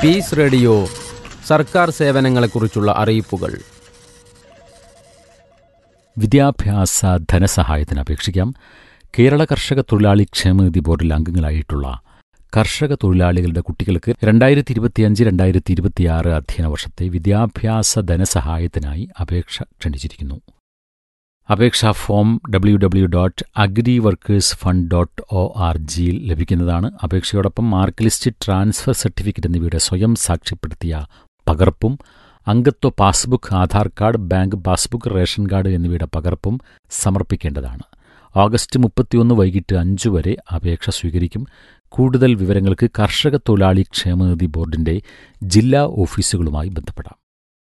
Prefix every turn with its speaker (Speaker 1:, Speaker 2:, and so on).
Speaker 1: piece radio സർക്കാർ സേവനങ്ങളെക്കുറിച്ചുള്ള അറിയിപ്പുകൾ
Speaker 2: വിദ്യാഭ്യാസ ധനസഹായത്തിന് അപേക്ഷിക്കാം കേരള കർഷക തൊഴിലാളി ക്ഷേമനിധി ബോർഡിൽ അംഗങ്ങളായിട്ടുള്ള കർഷക തൊഴിലാളികളുടെ കുട്ടികൾക്ക് രണ്ടായിരത്തി ഇരുപത്തിയഞ്ച് രണ്ടായിരത്തി ഇരുപത്തിയാറ് അധ്യയന വർഷത്തെ വിദ്യാഭ്യാസ ധനസഹായത്തിനായി അപേക്ഷ ക്ഷണിച്ചിരിക്കുന്നു അപേക്ഷാ form W W dot agri workers fund dot O R ജിയിൽ ലഭിക്കുന്നതാണ് അപേക്ഷയോടൊപ്പം മാർക്ക് ലിസ്റ്റ് ട്രാൻസ്ഫർ സർട്ടിഫിക്കറ്റ് എന്നിവയുടെ സ്വയം സാക്ഷ്യപ്പെടുത്തിയ പകർപ്പും അംഗത്വ passbook Aadhaar card bank passbook ration card എന്നിവയുടെ പകർപ്പും സമർപ്പിക്കേണ്ടതാണ് ഓഗസ്റ്റ് മുപ്പത്തിയൊന്ന് വൈകിട്ട് അഞ്ചു വരെ അപേക്ഷ സ്വീകരിക്കും കൂടുതൽ വിവരങ്ങൾക്ക് കർഷക തൊഴിലാളി ക്ഷേമനിധി ബോർഡിന്റെ ജില്ലാ ഓഫീസുകളുമായി ബന്ധപ്പെടാം